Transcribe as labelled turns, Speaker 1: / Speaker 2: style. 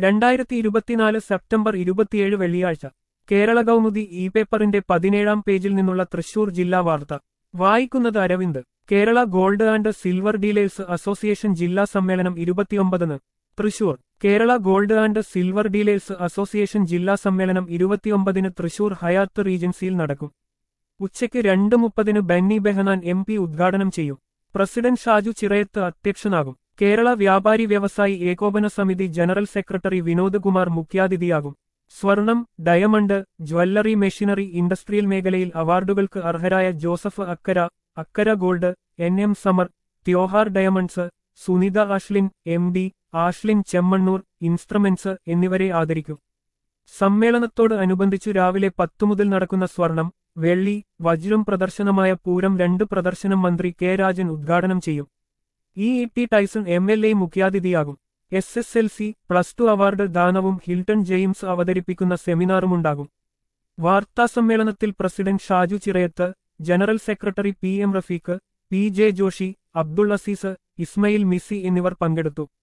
Speaker 1: രണ്ടായിരത്തി ഇരുപത്തിനാല് സെപ്റ്റംബർ ഇരുപത്തിയേഴ് വെള്ളിയാഴ്ച കേരള കൗമുദി ഇ പേപ്പറിന്റെ പതിനേഴാം പേജിൽ നിന്നുള്ള തൃശൂർ ജില്ലാ വാർത്ത വായിക്കുന്നത് Aravind Kerala gold and silver dealers association ജില്ലാ സമ്മേളനം ഇരുപത്തിയൊമ്പതിന് Thrissur Kerala gold and silver dealers association ജില്ലാ സമ്മേളനം ഇരുപത്തിയൊമ്പതിന് തൃശൂർ ഹയാത്ത് റീജൻസിയിൽ നടക്കും ഉച്ചയ്ക്ക് രണ്ട് മുപ്പതിന് ബെന്നി ബെഹനാൻ എം പി ഉദ്ഘാടനം ചെയ്യും പ്രസിഡന്റ് ഷാജു ചിറയത്ത് അധ്യക്ഷനാകും കേരള വ്യാപാരി വ്യവസായി ഏകോപന സമിതി ജനറൽ സെക്രട്ടറി വിനോദ് കുമാർ മുഖ്യാതിഥിയാകും സ്വർണം ഡയമണ്ട് ജ്വല്ലറി മെഷീനറി ഇൻഡസ്ട്രിയൽ മേഖലയിൽ അവാർഡുകൾക്ക് അർഹരായ Joseph Akkara Akkara gold N M സമർ ത്യോഹാർ diamonds Sunitha Ashlin M D Ashlin Chemmanur instruments എന്നിവരെ ആദരിക്കും സമ്മേളനത്തോട് അനുബന്ധിച്ചു രാവിലെ പത്തു മുതൽ നടക്കുന്ന സ്വർണം വെള്ളി വജ്രം പ്രദർശനമായ പൂരം രണ്ട് പ്രദർശനം മന്ത്രി കെ രാജൻ ഉദ്ഘാടനം ചെയ്യും E E T Taison M L A മുഖ്യാതിഥിയാകും S S L C plus two award ദാനവും ഹിൽട്ടൺ ജെയിംസ് അവതരിപ്പിക്കുന്ന സെമിനാറുമുണ്ടാകും വാർത്താസമ്മേളനത്തിൽ president Shaju Chirayath general secretary P M Rafeeq P J Joshy Abdul Azeez Ismail മിസി എന്നിവർ പങ്കെടുത്തു